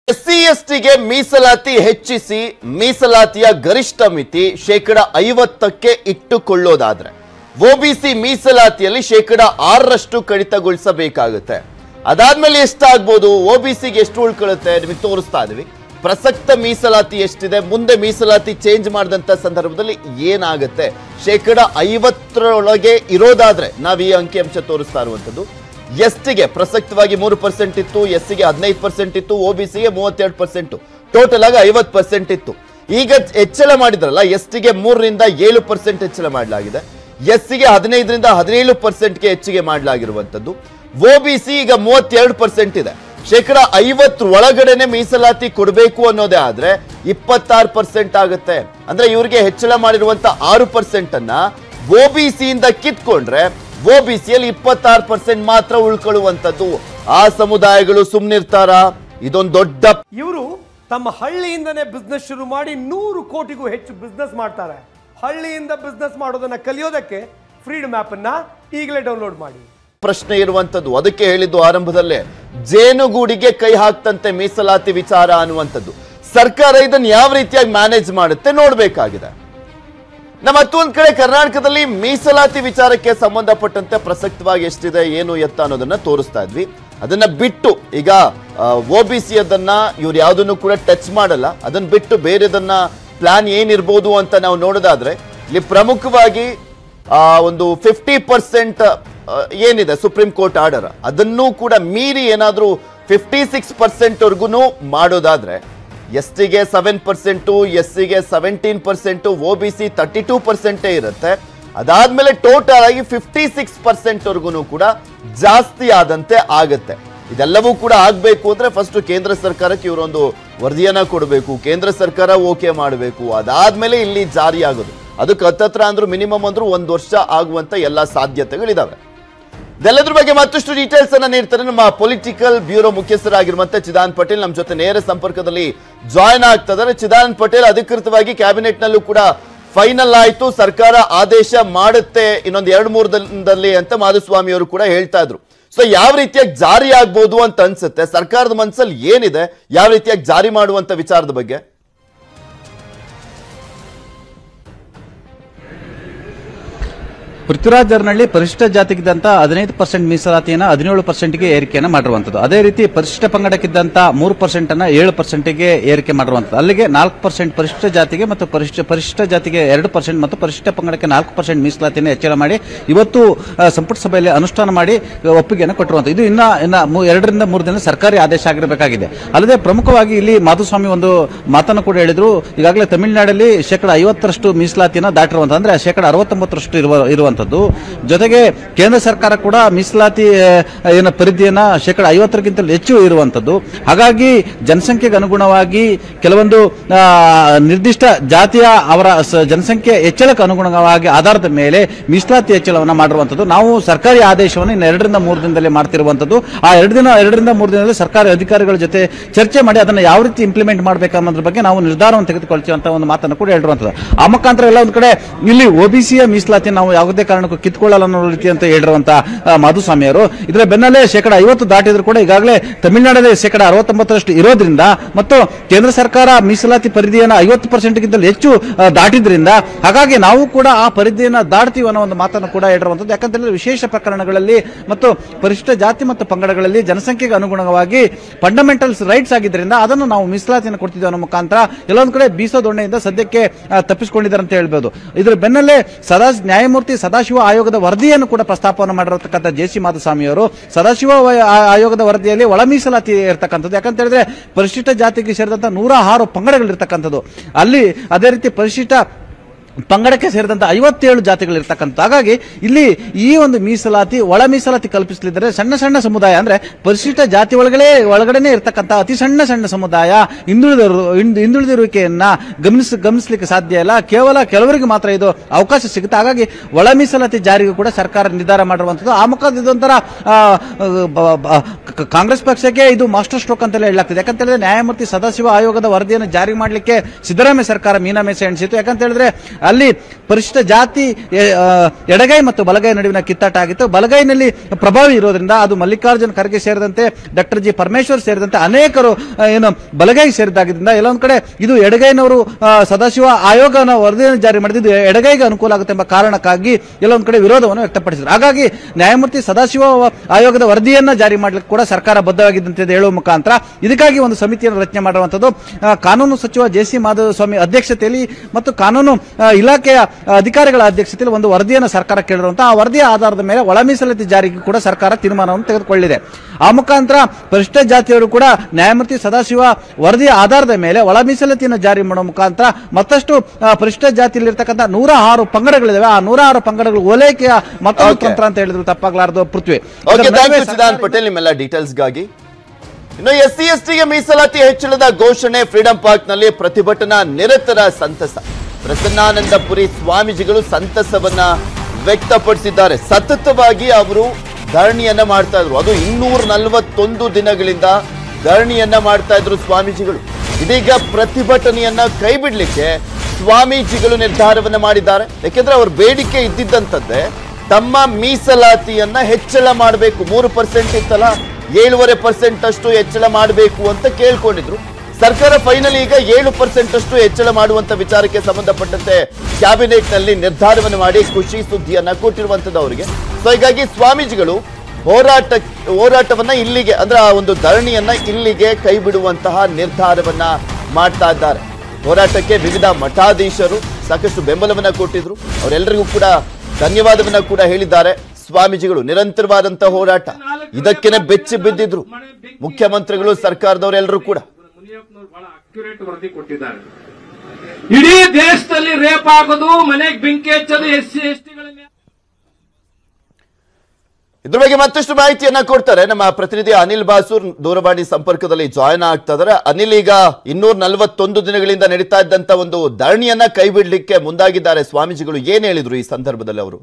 SC ಎಸ್ಟಿಗೆ ಮೀಸಲಾತಿ ಹೆಚ್ಚಿಸಿ ಮೀಸಲಾತಿಯ ಗರಿಷ್ಠ ಮಿತಿ ಶೇಕಡ ಐವತ್ತಕ್ಕೆ ಇಟ್ಟುಕೊಳ್ಳೋದಾದ್ರೆ ಒಬಿಸಿ ಮೀಸಲಾತಿಯಲ್ಲಿ ಶೇಕಡ ಆರರಷ್ಟು ಕಡಿತಗೊಳಿಸಬೇಕಾಗುತ್ತೆ ಅದಾದ್ಮೇಲೆ ಎಷ್ಟಾಗ್ಬೋದು ಒಬಿಸಿಗೆ ಎಷ್ಟು ಉಳ್ಕೊಳ್ಳುತ್ತೆ ನಿಮಗೆ ತೋರಿಸ್ತಾ ಇದೀವಿ ಪ್ರಸಕ್ತ ಮೀಸಲಾತಿ ಎಷ್ಟಿದೆ ಮುಂದೆ ಮೀಸಲಾತಿ ಚೇಂಜ್ ಮಾಡಿದಂತ ಸಂದರ್ಭದಲ್ಲಿ ಏನಾಗುತ್ತೆ ಶೇಕಡ ಐವತ್ತರೊಳಗೆ ಇರೋದಾದ್ರೆ ನಾವು ಈ ಅಂಕಿಅಂಶ ತೋರಿಸ್ತಾ ಇರುವಂತದ್ದು ಎಸ್ಟಿಗೆ ಪ್ರಸಕ್ತವಾಗಿ ಮೂರು ಪರ್ಸೆಂಟ್ ಇತ್ತು ಎಸ್ಸಿಗೆ ಹದಿನೈದು ಪರ್ಸೆಂಟ್ ಇತ್ತು ಒಬಿಸಿಗೆ ಮೂವತ್ತೆರಡು ಪರ್ಸೆಂಟ್ ಟೋಟಲ್ ಆಗಿ ಐವತ್ತು ಪರ್ಸೆಂಟ್ ಇತ್ತು ಈಗ ಹೆಚ್ಚಳ ಮಾಡಿದ್ರಲ್ಲ ಎಸ್ಟಿಗೆ ಮೂರರಿಂದ ಏಳು ಪರ್ಸೆಂಟ್ ಹೆಚ್ಚಳ ಮಾಡಲಾಗಿದೆ ಎಸ್ಸಿಗೆ ಹದಿನೈದರಿಂದ ಹದಿನೇಳು ಪರ್ಸೆಂಟ್ಗೆ ಹೆಚ್ಚಿಗೆ ಮಾಡಲಾಗಿರುವಂತದ್ದು ಒಬಿಸಿ ಈಗ ಮೂವತ್ತೆರಡು ಪರ್ಸೆಂಟ್ ಇದೆ ಶೇಕಡ ಐವತ್ತು ಒಳಗಡೆನೆ ಮೀಸಲಾತಿ ಕೊಡಬೇಕು ಅನ್ನೋದೇ ಆದ್ರೆ ಇಪ್ಪತ್ತಾರು ಪರ್ಸೆಂಟ್ ಆಗುತ್ತೆ ಅಂದ್ರೆ ಇವರಿಗೆ ಹೆಚ್ಚಳ ಮಾಡಿರುವಂತ ಆರು ಪರ್ಸೆಂಟ್ ಅನ್ನ ಒಬಿಸಿಯಿಂದ ಕಿತ್ಕೊಂಡ್ರೆ ಒಬಿಸಿಯಲ್ಲಿ ಇಪ್ಪತ್ತಾರು ಪರ್ಸೆಂಟ್ ಮಾತ್ರ ಉಳ್ಕೊಳ್ಳುವಂತದ್ದು ಆ ಸಮುದಾಯಗಳು ಸುಮ್ನಿರ್ತಾರ ಇದೊಂದು ದೊಡ್ಡ ಇವರು ತಮ್ಮ ಹಳ್ಳಿಯಿಂದನೇ ಬಿಸ್ನೆಸ್ ಶುರು ಮಾಡಿ ನೂರು ಕೋಟಿಗೂ ಹೆಚ್ಚು ಬಿಸ್ನೆಸ್ ಮಾಡ್ತಾರೆ ಹಳ್ಳಿಯಿಂದ ಬಿಸ್ನೆಸ್ ಮಾಡೋದನ್ನ ಕಲಿಯೋದಕ್ಕೆ ಫ್ರೀಡಮ್ ಆಪ್ ಅನ್ನ ಈಗಲೇ ಡೌನ್ಲೋಡ್ ಮಾಡಿ ಪ್ರಶ್ನೆ ಇರುವಂತದ್ದು ಅದಕ್ಕೆ ಹೇಳಿದ್ದು ಆರಂಭದಲ್ಲೇ ಜೇನುಗೂಡಿಗೆ ಕೈ ಹಾಕ್ತಂತೆ ಮೀಸಲಾತಿ ವಿಚಾರ ಅನ್ನುವಂಥದ್ದು ಸರ್ಕಾರ ಇದನ್ನ ಯಾವ ರೀತಿಯಾಗಿ ಮ್ಯಾನೇಜ್ ಮಾಡುತ್ತೆ ನೋಡ್ಬೇಕಾಗಿದೆ ನಮ್ಮ ಮತ್ತೊಂದ್ ಕಡೆ ಕರ್ನಾಟಕದಲ್ಲಿ ಮೀಸಲಾತಿ ವಿಚಾರಕ್ಕೆ ಸಂಬಂಧಪಟ್ಟಂತೆ ಪ್ರಸಕ್ತವಾಗಿ ಎಷ್ಟಿದೆ ಏನು ಎತ್ತ ಅನ್ನೋದನ್ನ ತೋರಿಸ್ತಾ ಇದ್ವಿ ಅದನ್ನ ಬಿಟ್ಟು ಈಗ ಒ ಬಿ ಸಿ ಅದನ್ನ ಇವ್ರು ಯಾವ್ದನ್ನು ಕೂಡ ಟಚ್ ಮಾಡಲ್ಲ ಅದನ್ನ ಬಿಟ್ಟು ಬೇರೆದನ್ನ ಪ್ಲಾನ್ ಏನಿರ್ಬೋದು ಅಂತ ನಾವು ನೋಡೋದಾದ್ರೆ ಇಲ್ಲಿ ಪ್ರಮುಖವಾಗಿ ಆ, ಒಂದು ಫಿಫ್ಟಿ ಪರ್ಸೆಂಟ್ ಏನಿದೆ ಸುಪ್ರೀಂ ಕೋರ್ಟ್ ಆರ್ಡರ್ ಅದನ್ನೂ ಕೂಡ ಮೀರಿ ಏನಾದ್ರೂ ಫಿಫ್ಟಿ ಸಿಕ್ಸ್ ಪರ್ಸೆಂಟ್ ವರ್ಗುನು ಮಾಡೋದಾದ್ರೆ ಎಸ್ ಟಿಗೆ ಸೆವೆನ್ ಪರ್ಸೆಂಟು ಎಸ್ ಸಿಗೆ seventeen percent O B C thirty two ಪರ್ಸೆಂಟೇ ಇರುತ್ತೆ ಅದಾದ್ಮೇಲೆ ಟೋಟಲ್ ಆಗಿ ಫಿಫ್ಟಿ ಸಿಕ್ಸ್ ಪರ್ಸೆಂಟ್ ವರ್ಗುನು ಕೂಡ ಜಾಸ್ತಿ ಆದಂತೆ ಆಗತ್ತೆ ಇದೆಲ್ಲವೂ ಕೂಡ ಆಗ್ಬೇಕು ಅಂದ್ರೆ ಫಸ್ಟ್ ಕೇಂದ್ರ ಸರ್ಕಾರಕ್ಕೆ ಇವರೊಂದು ವರದಿಯನ್ನ ಕೊಡಬೇಕು ಕೇಂದ್ರ ಸರ್ಕಾರ ಓಕೆ ಮಾಡಬೇಕು ಅದಾದ್ಮೇಲೆ ಇಲ್ಲಿ ಜಾರಿ ಆಗೋದು ಅದಕ್ಕೆ ಹತ್ತತ್ರ ಅಂದ್ರೂ ಮಿನಿಮಮ್ ಅಂದ್ರೂ ಒಂದು ವರ್ಷ ಆಗುವಂತ ಎಲ್ಲ ಸಾಧ್ಯತೆಗಳಿದಾವೆ ಇದೆಲ್ಲದ್ರ ಬಗ್ಗೆ ಮತ್ತಷ್ಟು ಡೀಟೇಲ್ಸ್ ಅನ್ನ ನೀಡ್ತಾರೆ ನಮ್ಮ ಪೊಲಿಟಿಕಲ್ ಬ್ಯೂರೋ ಮುಖ್ಯಸ್ಥರಾಗಿರುವಂತ ಚಿದಾನಂದ್ ಪಟೇಲ್ ನಮ್ಮ ಜೊತೆ ನೇರ ಸಂಪರ್ಕದಲ್ಲಿ ಜಾಯ್ನ್ ಆಗ್ತಾ ಇದ್ದಾರೆ ಚಿದಾನಂದ್ ಪಟೇಲ್ ಅಧಿಕೃತವಾಗಿ ಕ್ಯಾಬಿನೆಟ್ ನಲ್ಲೂ ಕೂಡ ಫೈನಲ್ ಆಯ್ತು ಸರ್ಕಾರ ಆದೇಶ ಮಾಡುತ್ತೆ ಇನ್ನೊಂದು ಎರಡು ಮೂರು ದಿನದಲ್ಲಿ ಅಂತ ಮಾಧುಸ್ವಾಮಿ ಅವರು ಕೂಡ ಹೇಳ್ತಾ ಇದ್ರು ಸೊ ಯಾವ ರೀತಿಯಾಗಿ ಜಾರಿ ಆಗ್ಬೋದು ಅಂತ ಅನ್ಸುತ್ತೆ ಸರ್ಕಾರದ ಮನಸ್ಸಲ್ಲಿ ಏನಿದೆ ಯಾವ ರೀತಿಯಾಗಿ ಜಾರಿ ಮಾಡುವಂತ ವಿಚಾರದ ಬಗ್ಗೆ ಪೃಥ್ವಿರಾಜ್ ಅರ್ನಳ್ಳಿ ಪರಿಶಿಷ್ಟ ಜಾತಿಗಿದ್ದಂತ ಹದಿನೈದು ಪರ್ಸೆಂಟ್ ಮೀಸಲಾತಿಯನ್ನು ಹದಿನೇಳು ಪರ್ಸೆಂಟ್ಗೆ ಏರಿಕೆಯನ್ನು ಮಾಡಿರುವಂತದ್ದು ಅದೇ ರೀತಿ ಪರಿಶಿಷ್ಟ ಪಂಗಡಕ್ಕಿದ್ದಂತ ಮೂರು ಪರ್ಸೆಂಟ್ ಅನ್ನ ಏಳು ಪರ್ಸೆಂಟ್ಗೆ ಏರಿಕೆ ಮಾಡಿರುವಂತದ್ದು ಅಲ್ಲಿಗೆ ನಾಲ್ಕು ಪರ್ಸೆಂಟ್ ಪರಿಶಿಷ್ಟ ಜಾತಿಗೆ ಮತ್ತು ಪರಿಶಿಷ್ಟ ಪರಿಶಿಷ್ಟ ಜಾತಿಗೆ ಎರಡು ಪರ್ಸೆಂಟ್ ಮತ್ತು ಪರಿಶಿಷ್ಟ ಪಂಗಡಕ್ಕೆ ನಾಲ್ಕು ಪರ್ಸೆಂಟ್ ಮೀಸಲಾತಿಯನ್ನು ಹೆಚ್ಚಳ ಮಾಡಿ ಇವತ್ತು ಆ, ಸಂಪುಟ ಸಭೆಯಲ್ಲಿ ಅನುಷ್ಠಾನ ಮಾಡಿ ಆ, ಒಪ್ಪಿಗೆಯನ್ನು ಕೊಟ್ಟಿರುವಂತದ್ದು ಇದು ಇನ್ನ ಇನ್ನ ಮೂ- ಎರಡರಿಂದ ಮೂರು ದಿನ ಸರ್ಕಾರಿ ಆದೇಶ ಆಗಿರಬೇಕಾಗಿದೆ ಅಲ್ಲದೆ ಪ್ರಮುಖವಾಗಿ ಇಲ್ಲಿ ಮಾಧುಸ್ವಾಮಿ ಒಂದು ಮಾತನ್ನು ಕೂಡ ಹೇಳಿದ್ರು ಈಗಾಗಲೇ ತಮಿಳುನಾಡಲ್ಲಿ ಶೇಕಡ ಐವತ್ತರಷ್ಟು ಮೀಸಲಾತಿಯನ್ನು ದಾಟಿರುವಂತ ಅಂದ್ರೆ ಶೇಕಡ ಅರವತ್ತೊಂಬತ್ತರಷ್ಟು ಇರುವ ಇರುವಂತದ್ದು ಜೊತೆಗೆ ಕೇಂದ್ರ ಸರ್ಕಾರ ಕೂಡ ಮೀಸಲಾತಿ ಆ, ಏನ ಪರಿಧಿಯನ್ನ ಶೇಕಡ ಐವತ್ತರಕ್ಕಿಂತ ಹೆಚ್ಚು ಇರುವಂತದ್ದು ಹಾಗಾಗಿ ಜನಸಂಖ್ಯೆಗೆ ಅನುಗುಣವಾಗಿ ಕೆಲವೊಂದು ಆ, ನಿರ್ದಿಷ್ಟ ಜಾತಿಯ ಅವರ ಸ- ಜನಸಂಖ್ಯೆ ಹೆಚ್ಚಳಕ್ಕೆ ಅನುಗುಣವಾಗಿ ಆಧಾರದ ಮೇಲೆ ಮೀಸಲಾತಿ ಹೆಚ್ಚಳವನ್ನು ಮಾಡಿರುವಂತದ್ದು ನಾವು ಸರ್ಕಾರಿ ಆದೇಶವನ್ನು ಇನ್ನು ಎರಡರಿಂದ ಮೂರು ದಿನದಲ್ಲಿ ಮಾಡ್ತಿರುವಂತದ್ದು ಆ ಎರಡು ದಿನ ಎರಡರಿಂದ ಮೂರು ದಿನದಲ್ಲಿ ಸರ್ಕಾರಿ ಅಧಿಕಾರಿಗಳ ಜೊತೆ ಚರ್ಚೆ ಮಾಡಿ ಅದನ್ನು ಯಾವ ರೀತಿ ಇಂಪ್ಲಿಮೆಂಟ್ ಮಾಡಬೇಕು ಅನ್ನೋದ್ರ ಬಗ್ಗೆ ನಾವು ನಿರ್ಧಾರವನ್ನು ತೆಗೆದುಕೊಳ್ತೀವಿ ಅಂತ ಒಂದು ಮಾತನ್ನು ಕೂಡ ಹೇಳಿರುವಂತದ್ದು ಆ ಮುಖಾಂತರ ಎಲ್ಲ ಒಂದು ಕಡೆ ಇಲ್ಲಿ ಒಬಿಸಿಯ ಮೀಸಲಾತಿ ನಾವು ಯಾವುದೇ ಕಾರಣಕ್ಕೂ ಕಿತ್ಕೊಳ್ಳಲ್ಲ ಅನ್ನೋ ರೀತಿ ಅಂತ ಹೇಳಿರುವಂತ ಆ, ಮಾಧುಸ್ವಾಮಿ ಅವರು ಇದರ ಬೆನ್ನಲ್ಲೇ ಶೇಕಡ ಐವತ್ತು ದಾಟಿದ್ರು ಕೂಡ ಈಗಾಗಲೇ ತಮಿಳುನಾಡಲ್ಲಿ ಶೇಕಡ ಅರವತ್ತೊಂಬತ್ತರಷ್ಟು ಇರೋದ್ರಿಂದ ಮತ್ತು ಕೇಂದ್ರ ಸರ್ಕಾರ ಮೀಸಲಾತಿ ಪರಿಧಿಯನ್ನು ಐವತ್ತು ಪರ್ಸೆಂಟ್ಗಿಂತ ಹೆಚ್ಚು ಆ, ದಾಟಿದ್ರಿಂದ ಹಾಗಾಗಿ ನಾವು ಕೂಡ ಆ ಪರಿಧಿಯನ್ನು ದಾಟ್ತೀವಿ ಅನ್ನೋ ಒಂದು ಮಾತನ್ನು ಕೂಡ ಹೇಳಿರುವಂತದ್ದು ಯಾಕಂತಂದ್ರೆ ವಿಶೇಷ ಪ್ರಕರಣಗಳಲ್ಲಿ ಮತ್ತು ಪರಿಶಿಷ್ಟ ಜಾತಿ ಮತ್ತು ಪಂಗಡಗಳಲ್ಲಿ ಜನಸಂಖ್ಯೆಗೆ ಅನುಗುಣವಾಗಿ ಫಂಡಮೆಂಟಲ್ಸ್ ರೈಟ್ಸ್ ಆಗಿದ್ದರಿಂದ ಅದನ್ನು ನಾವು ಮೀಸಲಾತಿಯನ್ನು ಕೊಡ್ತಿದ್ದೇವೆ ಅನ್ನೋ ಮುಖಾಂತರ ಎಲ್ಲೊಂದು ಕಡೆ ಬೀಸೋ ದೊಣ್ಣೆಯಿಂದ ಸದ್ಯಕ್ಕೆ ಆ, ತಪ್ಪಿಸಿಕೊಂಡಿದ್ದಾರೆ ಅಂತ ಹೇಳ್ಬೋದು ಇದರ ಬೆನ್ನಲ್ಲೇ ಸದಾ ನ್ಯಾಯಮೂರ್ತಿ ಸದಾಶಿವ ಆಯೋಗದ ವರದಿಯನ್ನು ಕೂಡ ಪ್ರಸ್ತಾಪವನ್ನು ಮಾಡಿರತಕ್ಕಂಥ ಜೆ ಸಿ ಮಾಧುಸ್ವಾಮಿ ಅವರು ಸದಾಶಿವ ವಯ- ಆ- ಆಯೋಗದ ವರದಿಯಲ್ಲಿ ಒಳ ಮೀಸಲಾತಿ ಇರತಕ್ಕಂಥದ್ದು ಯಾಕಂತ ಹೇಳಿದ್ರೆ ಪರಿಶಿಷ್ಟ ಜಾತಿಗೆ ಸೇರಿದಂತ ನೂರ ಆರು ಪಂಗಡಗಳಿರ್ತಕ್ಕಂಥದ್ದು ಅಲ್ಲಿ ಅದೇ ರೀತಿ ಪರಿಶಿಷ್ಟ ಪಂಗಡಕ್ಕೆ ಸೇರಿದಂತ ಐವತ್ತೇಳು ಜಾತಿಗಳಿರ್ತಕ್ಕಂಥ ಹಾಗಾಗಿ ಇಲ್ಲಿ ಈ ಒಂದು ಮೀಸಲಾತಿ ಒಳ ಮೀಸಲಾತಿ ಕಲ್ಪಿಸಲಿದ್ದರೆ ಸಣ್ಣ ಸಣ್ಣ ಸಮುದಾಯ ಅಂದ್ರೆ ಪರಿಶಿಷ್ಟ ಜಾತಿ ಒಳಗಡೆ ಒಳಗಡೆನೆ ಇರ್ತಕ್ಕಂಥ ಅತಿ ಸಣ್ಣ ಸಣ್ಣ ಸಮುದಾಯ ಹಿಂದುಳಿದರು ಹಿಂದ್- ಹಿಂದುಳಿದಿರುವಿಕೆಯನ್ನ ಗಮನಿಸ ಗಮನಿಸಲಿಕ್ಕೆ ಸಾಧ್ಯ ಇಲ್ಲ ಕೇವಲ ಕೆಲವರಿಗೆ ಮಾತ್ರ ಇದು ಅವಕಾಶ ಸಿಗುತ್ತೆ ಹಾಗಾಗಿ ಒಳ ಮೀಸಲಾತಿ ಜಾರಿಗೂ ಕೂಡ ಸರ್ಕಾರ ನಿರ್ಧಾರ ಮಾಡಿರುವಂತದ್ದು ಆ ಮುಖಾಂತರ ಇದೊಂಥರ ಆ, ಬ- ಬ- ಕ- ಕಾಂಗ್ರೆಸ್ ಪಕ್ಷಕ್ಕೆ ಇದು ಮಾಸ್ಟರ್ ಸ್ಟ್ರೋಕ್ ಅಂತಲೇ ಹೇಳಲಾಗ್ತದೆ ಯಾಕಂತ ಹೇಳಿದ್ರೆ ನ್ಯಾಯಮೂರ್ತಿ ಸದಾಶಿವ ಆಯೋಗದ ವರದಿಯನ್ನು ಜಾರಿ ಮಾಡಲಿಕ್ಕೆ ಸಿದ್ದರಾಮಯ್ಯ ಸರ್ಕಾರ ಮೀನಾಮೇಷ ಎಣಿಸಿತು ಯಾಕಂತ ಹೇಳಿದ್ರೆ ಅಲ್ಲಿ ಪರಿಶಿಷ್ಟ ಜಾತಿ ಎ, ಆ, ಎಡಗೈ ಮತ್ತು ಬಲಗೈ ನಡುವಿನ ಕಿತ್ತಾಟ ಆಗಿತ್ತು ಬಲಗೈನಲ್ಲಿ ಪ್ರಭಾವಿ ಇರೋದ್ರಿಂದ ಅದು ಮಲ್ಲಿಕಾರ್ಜುನ್ ಖರ್ಗೆ ಸೇರಿದಂತೆ ಡಾಕ್ಟರ್ ಜಿ ಪರಮೇಶ್ವರ್ ಸೇರಿದಂತೆ ಅನೇಕರು ಆ, ಏನು ಬಲಗೈ ಸೇರಿದಾಗಿದ್ದರಿಂದ ಎಲ್ಲೊಂದ್ ಕಡೆ ಇದು ಎಡಗೈನವರು ಆ, ಸದಾಶಿವ ಆಯೋಗನ ವರದಿಯನ್ನು ಜಾರಿ ಮಾಡಿದ್ದು ಎಡಗೈಗೆ ಅನುಕೂಲ ಆಗುತ್ತೆ ಎಂಬ ಕಾರಣಕ್ಕಾಗಿ ಎಲ್ಲೊಂದ್ ಕಡೆ ವಿರೋಧವನ್ನು ವ್ಯಕ್ತಪಡಿಸಿದರು ಹಾಗಾಗಿ ನ್ಯಾಯಮೂರ್ತಿ ಸದಾಶಿವ ಆಯೋಗದ ವರದಿಯನ್ನ ಜಾರಿ ಮಾಡ್ಲಿಕ್ಕೆ ಕೂಡ ಸರ್ಕಾರ ಬದ್ಧವಾಗಿದ್ದಂತೆ ಹೇಳುವ ಮುಖಾಂತರ ಇದಕ್ಕಾಗಿ ಒಂದು ಸಮಿತಿಯನ್ನು ರಚನೆ ಮಾಡುವಂತದ್ದು ಆ, ಕಾನೂನು ಸಚಿವ ಜೆ ಸಿ ಮಾಧವಸ್ವಾಮಿ ಅಧ್ಯಕ್ಷತೆಯಲ್ಲಿ ಮತ್ತು ಕಾನೂನು ಆ, ಇಲಾಖೆಯ ಅಧಿಕಾರಿಗಳ ಅಧ್ಯಕ್ಷತೆಯಲ್ಲಿ ಒಂದು ವರದಿಯನ್ನು ಸರ್ಕಾರ ಕೇಳಿರುವಂತಹ ಆ ವರದಿಯ ಆಧಾರದ ಮೇಲೆ ಒಳ ಮೀಸಲಾತಿ ಜಾರಿಗೆ ಕೂಡ ಸರ್ಕಾರ ತೀರ್ಮಾನವನ್ನು ತೆಗೆದುಕೊಳ್ಳಿದೆ ಆ ಮುಖಾಂತರ ಪರಿಶಿಷ್ಟ ಜಾತಿಯವರು ಕೂಡ ನ್ಯಾಯಮೂರ್ತಿ ಸದಾಶಿವ ವರದಿಯ ಆಧಾರದ ಮೇಲೆ ಒಳ ಮೀಸಲಾತಿಯನ್ನು ಜಾರಿ ಮಾಡುವ ಮುಖಾಂತರ ಮತ್ತಷ್ಟು ಆ, ಪರಿಶಿಷ್ಟ ಜಾತಿಯಲ್ಲಿರ್ತಕ್ಕಂಥ ನೂರ ಆರು ಪಂಗಡಗಳಿದಾವೆ ಆ ನೂರ ಆರು ಪಂಗಡಗಳು ಓಲೈಕೆಯ ಮತ್ತೊಂದು Okay. ತಂತ್ರ ಅಂತ ಹೇಳಿದ್ರು ತಪ್ಪಾಗ್ಲಾರ್ದು ಪೃಥ್ವಿ ಓಕೆ ಇದರ ಥ್ಯಾಂಕ್ ನಡುವೆ ಯು ಸಿದ್ಧಾಂತ್ ಸರ್ಕಾರ- ಪಟೇಲ್ ನಿಮ್ಮೆಲ್ಲ ಡೀಟೇಲ್ಸ್ಗಾಗಿ ಇನ್ನು ಎಸ್ ಸಿ ಎಸ್ ಟಿಗೆ ಮೀಸಲಾತಿ ಹೆಚ್ಚಳದ ಘೋಷಣೆ ಫ್ರೀಡಂ ಪಾರ್ಕ್ ನಲ್ಲಿ ಪ್ರತಿಭಟನಾ ನಿರತರ ಸಂತಸ ಪ್ರಸನ್ನಾನಂದಪುರಿ ಸ್ವಾಮೀಜಿಗಳು ಸಂತಸವನ್ನ ವ್ಯಕ್ತಪಡಿಸಿದ್ದಾರೆ ಸತತವಾಗಿ ಅವರು ಧರಣಿಯನ್ನ ಮಾಡ್ತಾ ಇದ್ರು ಅದು ಇನ್ನೂರ ನಲವತ್ತೊಂದು ದಿನಗಳಿಂದ ಧರಣಿಯನ್ನ ಮಾಡ್ತಾ ಇದ್ರು ಸ್ವಾಮೀಜಿಗಳು ಇದೀಗ ಪ್ರತಿಭಟನೆಯನ್ನ ಕೈ ಬಿಡ್ಲಿಕ್ಕೆ ಸ್ವಾಮೀಜಿಗಳು ನಿರ್ಧಾರವನ್ನ ಮಾಡಿದ್ದಾರೆ ಯಾಕೆಂದ್ರೆ ಅವ್ರ ಬೇಡಿಕೆ ಇದ್ದಿದ್ದಂಥದ್ದೇ ತಮ್ಮ ಮೀಸಲಾತಿಯನ್ನ ಹೆಚ್ಚಳ ಮಾಡಬೇಕು ಮೂರು ಪರ್ಸೆಂಟ್ ಇತ್ತಲ್ಲ ಏಳುವರೆ ಪರ್ಸೆಂಟ್ ಅಷ್ಟು ಹೆಚ್ಚಳ ಮಾಡಬೇಕು ಅಂತ ಕೇಳ್ಕೊಂಡಿದ್ರು ಸರ್ಕಾರ ಫೈನಲ್ ಈಗ ಏಳು ಪರ್ಸೆಂಟ್ ಅಷ್ಟು ಹೆಚ್ಚಳ ಮಾಡುವಂತ ವಿಚಾರಕ್ಕೆ ಸಂಬಂಧಪಟ್ಟಂತೆ ಕ್ಯಾಬಿನೆಟ್ ನಲ್ಲಿ ನಿರ್ಧಾರವನ್ನು ಮಾಡಿ ಖುಷಿ ಸುದ್ದಿಯನ್ನ ಕೊಟ್ಟಿರುವಂತದ್ದು ಅವರಿಗೆ ಸೊ ಹೀಗಾಗಿ ಸ್ವಾಮೀಜಿಗಳು ಹೋರಾಟ ಹೋರಾಟವನ್ನ ಇಲ್ಲಿಗೆ ಅಂದ್ರೆ ಆ ಒಂದು ಧರಣಿಯನ್ನ ಇಲ್ಲಿಗೆ ಕೈ ಬಿಡುವಂತಹ ನಿರ್ಧಾರವನ್ನ ಮಾಡ್ತಾ ಇದ್ದಾರೆ ಹೋರಾಟಕ್ಕೆ ವಿವಿಧ ಮಠಾಧೀಶರು ಸಾಕಷ್ಟು ಬೆಂಬಲವನ್ನ ಕೊಟ್ಟಿದ್ರು ಅವರೆಲ್ಲರಿಗೂ ಕೂಡ ಧನ್ಯವಾದವನ್ನ ಕೂಡ ಹೇಳಿದ್ದಾರೆ ಸ್ವಾಮೀಜಿಗಳು ನಿರಂತರವಾದಂತಹ ಹೋರಾಟ ಇದಕ್ಕೇನೆ ಬೆಚ್ಚಿ ಬಿದ್ದಿದ್ರು ಮುಖ್ಯಮಂತ್ರಿಗಳು ಸರ್ಕಾರದವರೆಲ್ಲರೂ ಕೂಡ ಮುನಿಯಪ್ಪನವ್ರು ಬಹಳ ಅಕ್ಯುರೇಟ್ ವರದಿ ಕೊಟ್ಟಿದ್ದಾರೆ ಇಡೀ ದೇಶದಲ್ಲಿ ರೇಪ್ ಆಗೋದು ಮನೆಗೆ ಬೆಂಕಿ ಹಚ್ಚೋದು ಎಸ್ ಸಿ ಎಸ್ ಟಿಗಳ ಇದ್ರ ಬಗ್ಗೆ ಮತ್ತಷ್ಟು ಮಾಹಿತಿಯನ್ನ ಕೊಡ್ತಾರೆ ನಮ್ಮ ಪ್ರತಿನಿಧಿ ಅನಿಲ್ ಬಾಸೂರ್ ದೂರವಾಣಿ ಸಂಪರ್ಕದಲ್ಲಿ ಜಾಯ್ನ್ ಆಗ್ತಾ ಇದಾರೆ ಅನಿಲ್ ಈಗ ಇನ್ನೂರ ನಲವತ್ತೊಂದು ದಿನಗಳಿಂದ ನಡೀತಾ ಇದ್ದಂತ ಒಂದು ಧರಣಿಯನ್ನ ಕೈ ಬಿಡ್ಲಿಕ್ಕೆ ಮುಂದಾಗಿದ್ದಾರೆ ಸ್ವಾಮೀಜಿಗಳು ಏನ್ ಹೇಳಿದ್ರು ಈ ಸಂದರ್ಭದಲ್ಲಿ ಅವರು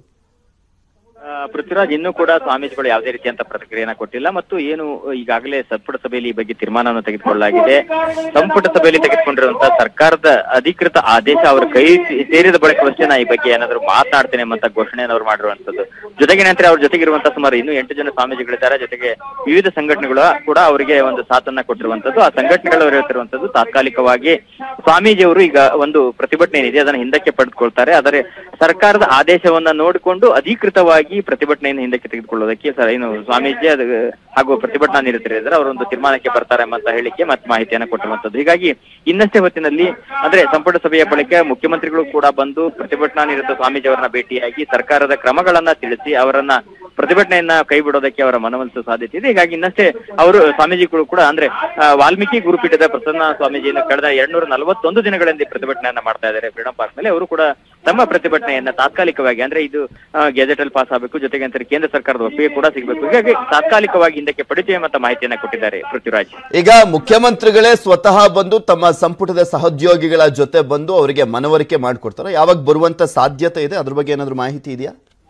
ಆ, ಪೃಥ್ವಿರಾಜ್ ಇನ್ನೂ ಕೂಡ ಸ್ವಾಮೀಜಿಗಳು ಯಾವುದೇ ರೀತಿಯಂತ ಪ್ರತಿಕ್ರಿಯೆಯನ್ನ ಕೊಟ್ಟಿಲ್ಲ ಮತ್ತು ಏನು ಈಗಾಗಲೇ ಸಂಪುಟ ಸಭೆಯಲ್ಲಿ ಈ ಬಗ್ಗೆ ತೀರ್ಮಾನವನ್ನು ತೆಗೆದುಕೊಳ್ಳಲಾಗಿದೆ ಸಂಪುಟ ಸಭೆಯಲ್ಲಿ ತೆಗೆದುಕೊಂಡಿರುವಂತಹ ಸರ್ಕಾರದ ಅಧಿಕೃತ ಆದೇಶ ಅವರ ಕೈ ಸೇರಿದ ಬಳಿಕವಷ್ಟೇ ನಾ ಈ ಬಗ್ಗೆ ಏನಾದ್ರು ಮಾತನಾಡ್ತೇನೆ ಎಂಬಂತ ಘೋಷಣೆಯನ್ನು ಅವರು ಮಾಡಿರುವಂತದ್ದು ಜೊತೆಗೆ ನಂತರ ಅವ್ರ ಜೊತೆಗಿರುವಂತಹ ಸುಮಾರು ಇನ್ನೂ ಎಂಟು ಜನ ಸ್ವಾಮೀಜಿಗಳಿದ್ದಾರೆ ಜೊತೆಗೆ ವಿವಿಧ ಸಂಘಟನೆಗಳು ಕೂಡ ಅವರಿಗೆ ಒಂದು ಸಾಥನ್ನ ಕೊಟ್ಟಿರುವಂತದ್ದು ಆ ಸಂಘಟನೆಗಳು ಹೇಳ್ತಿರುವಂತದ್ದು ತಾತ್ಕಾಲಿಕವಾಗಿ ಸ್ವಾಮೀಜಿಯವರು ಈಗ ಒಂದು ಪ್ರತಿಭಟನೆ ಏನಿದೆ ಅದನ್ನ ಹಿಂದಕ್ಕೆ ಪಡೆದುಕೊಳ್ತಾರೆ ಆದರೆ ಸರ್ಕಾರದ ಆದೇಶವನ್ನ ನೋಡಿಕೊಂಡು ಅಧಿಕೃತವಾಗಿ ಪ್ರತಿಭಟನೆಯನ್ನು ಹಿಂದಕ್ಕೆ ತೆಗೆದುಕೊಳ್ಳೋದಕ್ಕೆ ಸರ್ ಏನು ಸ್ವಾಮೀಜಿ ಅದು ಹಾಗೂ ಪ್ರತಿಭಟನಾ ನಿರತರಿದ್ದಾರೆ ಅವರೊಂದು ತೀರ್ಮಾನಕ್ಕೆ ಬರ್ತಾರೆ ಎಂಬಂತ ಹೇಳಿಕೆ ಮತ್ತೆ ಮಾಹಿತಿಯನ್ನ ಕೊಟ್ಟಿರುವಂತದ್ದು ಹೀಗಾಗಿ ಇನ್ನಷ್ಟೇ ಹೊತ್ತಿನಲ್ಲಿ ಅಂದ್ರೆ ಸಂಪುಟ ಸಭೆಯ ಬಳಿಕ ಮುಖ್ಯಮಂತ್ರಿಗಳು ಕೂಡ ಬಂದು ಪ್ರತಿಭಟನಾ ನಿರತ ಸ್ವಾಮೀಜಿ ಅವರನ್ನ ಭೇಟಿಯಾಗಿ ಸರ್ಕಾರದ ಕ್ರಮಗಳನ್ನ ತಿಳಿಸಿ ಅವರನ್ನ ಪ್ರತಿಭಟನೆಯನ್ನ ಕೈ ಬಿಡೋದಕ್ಕೆ ಅವರ ಮನವೊಲಿಸುವ ಸಾಧ್ಯತೆ ಇದೆ ಹೀಗಾಗಿ ಇನ್ನಷ್ಟೇ ಅವರು ಸ್ವಾಮೀಜಿಗಳು ಕೂಡ ಅಂದ್ರೆ ಆ, ವಾಲ್ಮೀಕಿ ಗುರುಪೀಠದ ಪ್ರಸನ್ನ ಸ್ವಾಮೀಜಿಯನ್ನು ಕಳೆದ ಎರಡ್ನೂರ ನಲವತ್ತೊಂದು ದಿನಗಳಿಂದ ಪ್ರತಿಭಟನೆಯನ್ನ ಮಾಡ್ತಾ ಇದ್ದಾರೆ ಫ್ರೀಡಂ ಪಾರ್ಕ್ ನಲ್ಲಿ ಅವರು ಕೂಡ ತಮ್ಮ ಪ್ರತಿಭಟನೆಯನ್ನ ತಾತ್ಕಾಲಿಕವಾಗಿ ಅಂದ್ರೆ ಇದು ಗೆಜೆಟ್ ಅಲ್ಲಿ ಪಾಸ್ ಆಗಬೇಕು ಜೊತೆಗೆ ಅಂತಾರೆ ಕೇಂದ್ರ ಸರ್ಕಾರದ ಒಪ್ಪಿಗೆ ಕೂಡ ಸಿಗಬೇಕು ಹೀಗಾಗಿ ತಾತ್ಕಾಲಿಕವಾಗಿ ಹಿಂದಕ್ಕೆ ಪಡಿತೀವಿ ಅಂತ ಮಾಹಿತಿಯನ್ನ ಕೊಟ್ಟಿದ್ದಾರೆ ಪೃಥ್ವಿರಾಜ್ ಈಗ ಮುಖ್ಯಮಂತ್ರಿಗಳೇ ಸ್ವತಃ ಬಂದು ತಮ್ಮ ಸಂಪುಟದ ಸಹೋದ್ಯೋಗಿಗಳ ಜೊತೆ ಬಂದು ಅವರಿಗೆ ಮನವರಿಕೆ ಮಾಡಿಕೊಡ್ತಾರೆ ಯಾವಾಗ ಬರುವಂತ ಸಾಧ್ಯತೆ ಇದೆ ಅದ್ರ ಬಗ್ಗೆ ಏನಾದ್ರು ಮಾಹಿತಿ ಇದೆಯಾ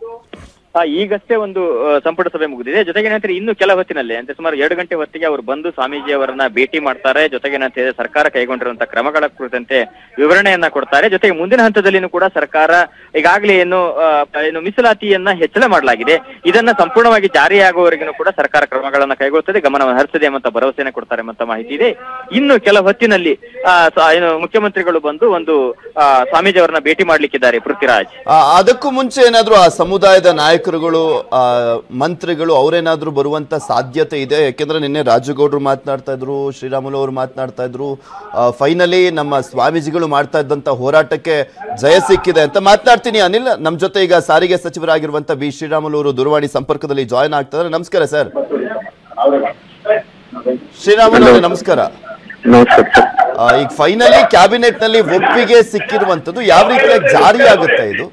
ಆ, ಈಗಷ್ಟೇ ಒಂದು ಆ, ಸಂಪುಟ ಸಭೆ ಮುಗಿದಿದೆ ಜೊತೆಗೆ ಏನಂದ್ರೆ ಇನ್ನು ಕೆಲ ಹೊತ್ತಿನಲ್ಲಿ ಅಂದ್ರೆ ಸುಮಾರು ಎರಡು ಗಂಟೆ ಹೊತ್ತಿಗೆ ಅವರು ಬಂದು ಸ್ವಾಮೀಜಿ ಅವರನ್ನ ಭೇಟಿ ಮಾಡ್ತಾರೆ ಜೊತೆಗೆ ಏನಂತ ಸರ್ಕಾರ ಕೈಗೊಂಡಿರುವಂತಹ ಕ್ರಮಗಳ ಕುರಿತಂತೆ ವಿವರಣೆಯನ್ನ ಕೊಡ್ತಾರೆ ಜೊತೆಗೆ ಮುಂದಿನ ಹಂತದಲ್ಲಿನೂ ಕೂಡ ಸರ್ಕಾರ ಈಗಾಗಲೇ ಏನು ಆ, ಏನು ಮೀಸಲಾತಿಯನ್ನ ಹೆಚ್ಚಳ ಮಾಡಲಾಗಿದೆ ಇದನ್ನ ಸಂಪೂರ್ಣವಾಗಿ ಜಾರಿಯಾಗುವವರೆಗೂ ಕೂಡ ಸರ್ಕಾರ ಕ್ರಮಗಳನ್ನ ಕೈಗೊಳ್ಳುತ್ತದೆ ಗಮನವನ್ನು ಹರಿಸದೆ ಎಂಬಂತ ಭರವಸೆಯನ್ನು ಕೊಡ್ತಾರೆ ಎಂಬಂತ ಮಾಹಿತಿ ಇದೆ ಇನ್ನು ಕೆಲ ಹೊತ್ತಿನಲ್ಲಿ ಆ, ಸ- ಏನು ಮುಖ್ಯಮಂತ್ರಿಗಳು ಬಂದು ಒಂದು ಆ, ಸ್ವಾಮೀಜಿ ಅವರನ್ನ ಭೇಟಿ ಮಾಡ್ಲಿಕ್ಕಿದ್ದಾರೆ ಪೃಥ್ವಿರಾಜ್ ಆ, ಅದಕ್ಕೂ ಮುಂಚೆ ಏನಾದ್ರು ಆ ಸಮುದಾಯದ ನಾಯಕರುಗಳು ಆ, ಮಂತ್ರಿಗಳು ಅವರೇನಾದ್ರೂ ಬರುವಂತ ಸಾಧ್ಯತೆ ಇದೆ ಯಾಕೆಂದ್ರೆ ನಿನ್ನೆ ರಾಜುಗೌಡರು ಮಾತನಾಡ್ತಾ ಇದ್ರು ಶ್ರೀರಾಮುಲು ಅವರು ಮಾತನಾಡ್ತಾ ಇದ್ರು ಫೈನಲಿ ನಮ್ಮ ಸ್ವಾಮೀಜಿಗಳು ಮಾಡ್ತಾ ಇದ್ದಂತ ಹೋರಾಟಕ್ಕೆ ಜಯ ಸಿಕ್ಕಿದೆ ಅಂತ ಮಾತನಾಡ್ತೀನಿ ಅನಿಲ್ ನಮ್ ಜೊತೆ ಈಗ ಸಾರಿಗೆ ಸಚಿವರಾಗಿರುವಂತ ಬಿ ಶ್ರೀರಾಮುಲು ಅವರು ದೂರವಾಣಿ ಸಂಪರ್ಕದಲ್ಲಿ ಜಾಯ್ನ್ ಆಗ್ತಾರೆ ನಮಸ್ಕಾರ ಸರ್ ಶ್ರೀರಾಮುಲು ಅವರೇ ನಮಸ್ಕಾರ ನಮಸ್ಕಾರ ಸರ್ ಆ, ಈಗ ಫೈನಲಿ ಕ್ಯಾಬಿನೆಟ್ ನಲ್ಲಿ ಒಪ್ಪಿಗೆ ಸಿಕ್ಕಿರುವಂತದ್ದು ಯಾವ ರೀತಿಯಾಗಿ ಜಾರಿ ಆಗುತ್ತೆ ಇದು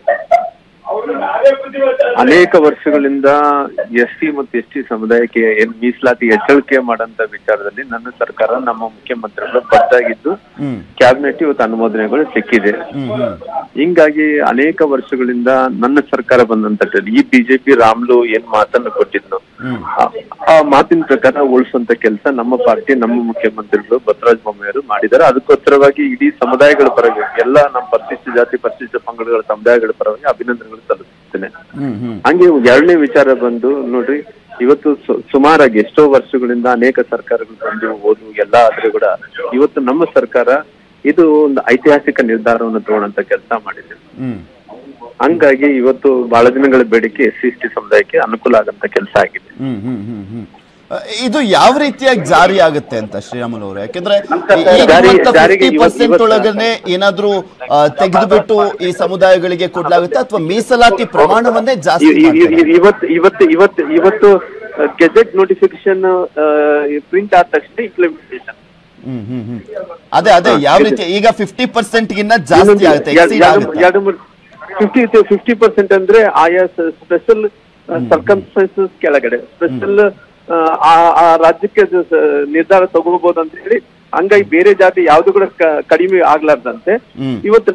ಅನೇಕ ವರ್ಷಗಳಿಂದ ಎಸ್ ಸಿ ಮತ್ತು ಎಸ್ ಟಿ ಸಮುದಾಯಕ್ಕೆ ಏನ್ ಮೀಸಲಾತಿ ಹೆಚ್ಚಳಿಕೆ ಮಾಡಂತ ವಿಚಾರದಲ್ಲಿ ನನ್ನ ಸರ್ಕಾರ ನಮ್ಮ ಮುಖ್ಯಮಂತ್ರಿಗಳು ಬದ್ದಾಗಿದ್ದು ಹ್ಮ್ ಕ್ಯಾಬಿನೆಟ್ ಇವತ್ತು ಅನುಮೋದನೆಗಳು ಸಿಕ್ಕಿದೆ ಹ್ಮ್ ಹ್ಮ್ ಹಿಂಗಾಗಿ ಅನೇಕ ವರ್ಷಗಳಿಂದ ನನ್ನ ಸರ್ಕಾರ ಬಂದಂತ ಟೈಮ್ ಈ ಬಿಜೆಪಿ ರಾಮ್ಲು ಏನ್ ಮಾತನ್ನು ಕೊಟ್ಟಿದ್ನು ಆ- ಆ ಮಾತಿನ ಪ್ರಕಾರ ಉಳಿಸುವಂತ ಕೆಲಸ ನಮ್ಮ ಪಾರ್ಟಿ ನಮ್ಮ ಮುಖ್ಯಮಂತ್ರಿಗಳು ಬಸವರಾಜ ಬೊಮ್ಮಾಯಿಯವರು ಮಾಡಿದ್ದಾರೆ ಅದಕ್ಕೋಸ್ಕರವಾಗಿ ಇಡೀ ಸಮುದಾಯಗಳ ಪರವಾಗಿ ಎಲ್ಲ ನಮ್ಮ ಪರಿಶಿಷ್ಟ ಜಾತಿ ಪರಿಶಿಷ್ಟ ಪಂಗಡಗಳ ಸಮುದಾಯಗಳ ಪರವಾಗಿ ಅಭಿನಂದನೆಗಳು ಸಲ್ಲಿಸುತ್ತೇನೆ ಹ್ಮ್ ಹ್ಮ್ ಹಂಗೆ ಎರಡನೇ ವಿಚಾರ ಬಂದು ನೋಡ್ರಿ ಇವತ್ತು ಸು- ಸುಮಾರಾಗಿ ಎಷ್ಟೋ ವರ್ಷಗಳಿಂದ ಅನೇಕ ಸರ್ಕಾರಗಳು ಬಂದು ಹೋದು ಎಲ್ಲ ಆದ್ರೆ ಕೂಡ ಇವತ್ತು ನಮ್ಮ ಸರ್ಕಾರ ಇದು ಒಂದು ಐತಿಹಾಸಿಕ ನಿರ್ಧಾರವನ್ನು ತಗೊಳ್ಳಂತ ಕೆಲಸ ಮಾಡಿದೆ ಹ್ಮ್ ಹಂಗಾಗಿ ಇವತ್ತು ಬಹಳ ದಿನಗಳ ಬೇಡಿಕೆ ಎಸ್ ಸಿ ಎಸ್ ಟಿ ಸಮುದಾಯಕ್ಕೆ ಅನುಕೂಲ ಆಗಂತ ಕೆಲಸ ಆಗಿದೆ ಹ್ಮ್ ಹ್ಮ್ ಹಮ್ ಹಮ್ ಅಹ್, ಇದು ಯಾವ ರೀತಿಯಾಗಿ ಜಾರಿ ಆಗುತ್ತೆ ಅಂತ ಶ್ರೀರಾಮುಲು ಅವರು ಯಾಕಂದ್ರೆ ಜಾರಿ- ಫಿಫ್ಟಿ ಜಾರಿಗೆ ಇವತ್ತು- ಪರ್ಸೆಂಟ್ ಇವತ್ತು- ಒಳಗನೆ ಏನಾದ್ರೂ ತೆಗೆದುಬಿಟ್ಟು ಈ ಸಮುದಾಯಗಳಿಗೆ ಕೊಡ್ಲಾಗುತ್ತೆ ಅಥವಾ ಮೀಸಲಾತಿ ಪ್ರಮಾಣವನ್ನೇ ಜಾಸ್ತಿ ಇ- ಇ- ಇ- ಮಾಡ್ತಾರಾ? ಇವತ್ತು ಇವತ್ತು ಇವತ್ತು ಇವತ್ತು ಗೆಜೆಟ್ ನೋಟಿಫಿಕೇಶನ್ ಪ್ರಿಂಟ್ ಆದ ತಕ್ಷಣ ಇಂಪ್ಲಿಮೆಂಟೇಷನ್ ಹ್ಮ್ ಹ್ಮ್ ಹ್ಮ್ ಅದೇ ಅದೇ ಯಾವ ರೀತಿ ಈಗ ಫಿಫ್ಟಿ ಪರ್ಸೆಂಟ್ ಗಿನ್ನ ಜಾಸ್ತಿ ಆಗುತ್ತೆ exceed ಆಗುತ್ತೆ ಎರಡು ಮೂರು ಫಿಫ್ಟಿ ಫಿಫ್ಟಿ ಪರ್ಸೆಂಟ್ ಅಂದ್ರೆ ಆಯಾ ಸ್ಪೆಷಲ್ ಸರ್ಕಮ್ಸ್ಟೆನ್ಸಸ್ ಕೆಳಗಡೆ ಸ್ಪೆಷಲ್ ಆ ರಾಜ್ಯಕ್ಕೆ ಅದು ಸ- ನಿರ್ಧಾರ ತಗೋಬಹುದು ಅಂತ ಹೇಳಿ ಹಂಗಾಗಿ ಬೇರೆ ಜಾತಿ ಯಾವ್ದು ಕೂಡ ಕ- ಕಡಿಮೆ ಆಗ್ಲಾರ್ದಂತೆ ಹ್ಮ್. ಇವತ್ತು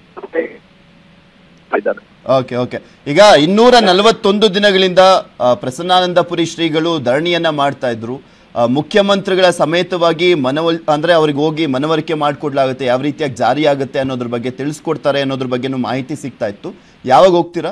ಇದ್ದಾರೆ ಓಕೆ ಓಕೆ ಈಗ ಇನ್ನೂರ ನಲವತ್ತೊಂದು ದಿನಗಳಿಂದ ಆ, ಪ್ರಸನ್ನಾನಂದಪುರಿ ಶ್ರೀಗಳು ಧರಣಿಯನ್ನ ಮಾಡ್ತಾ ಇದ್ರು ಆ, ಮುಖ್ಯಮಂತ್ರಿಗಳ ಸಮೇತವಾಗಿ ಮನವೊಲ್ ಅಂದ್ರೆ ಅವ್ರಿಗೆ ಹೋಗಿ ಮನವರಿಕೆ ಮಾಡಿಕೊಡ್ಲಾಗುತ್ತೆ ಯಾವ ರೀತಿಯಾಗಿ ಜಾರಿ ಆಗುತ್ತೆ ಅನ್ನೋದ್ರ ಬಗ್ಗೆ ತಿಳಿಸ್ಕೊಡ್ತಾರೆ ಅನ್ನೋದ್ರ ಬಗ್ಗೆನೂ ಮಾಹಿತಿ ಸಿಗ್ತಾ ಇತ್ತು ಯಾವಾಗ ಹೋಗ್ತೀರಾ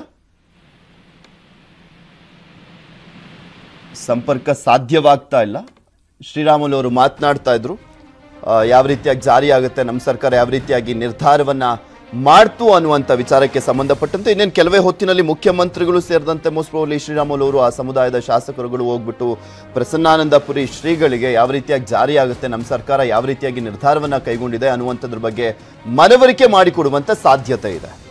ಸಂಪರ್ಕ ಸಾಧ್ಯವಾಗ್ತಾ ಇಲ್ಲ ಶ್ರೀರಾಮುಲು ಅವರು ಮಾತನಾಡ್ತಾ ಇದ್ರು ಆ, ಯಾವ ರೀತಿಯಾಗಿ ಜಾರಿ ಆಗುತ್ತೆ ನಮ್ಮ ಸರ್ಕಾರ ಯಾವ ರೀತಿಯಾಗಿ ನಿರ್ಧಾರವನ್ನ ಮಾಡ್ತು ಅನ್ನುವಂಥ ವಿಚಾರಕ್ಕೆ ಸಂಬಂಧಪಟ್ಟಂತೆ ಇನ್ನೇನು ಕೆಲವೇ ಹೊತ್ತಿನಲ್ಲಿ ಮುಖ್ಯಮಂತ್ರಿಗಳು ಸೇರಿದಂತೆ ಮೋಸ್ಟ್ ಪ್ರಾಬಲಿ ಶ್ರೀರಾಮುಲು ಅವರು ಆ ಸಮುದಾಯದ ಶಾಸಕರುಗಳು ಹೋಗ್ಬಿಟ್ಟು ಪ್ರಸನ್ನಾನಂದಪುರಿ ಶ್ರೀಗಳಿಗೆ ಯಾವ ರೀತಿಯಾಗಿ ಜಾರಿ ಆಗುತ್ತೆ ನಮ್ಮ ಸರ್ಕಾರ ಯಾವ ರೀತಿಯಾಗಿ ನಿರ್ಧಾರವನ್ನ ಕೈಗೊಂಡಿದೆ ಅನ್ನುವಂಥದ್ರ ಬಗ್ಗೆ ಮನವರಿಕೆ ಮಾಡಿಕೊಡುವಂತ ಸಾಧ್ಯತೆ ಇದೆ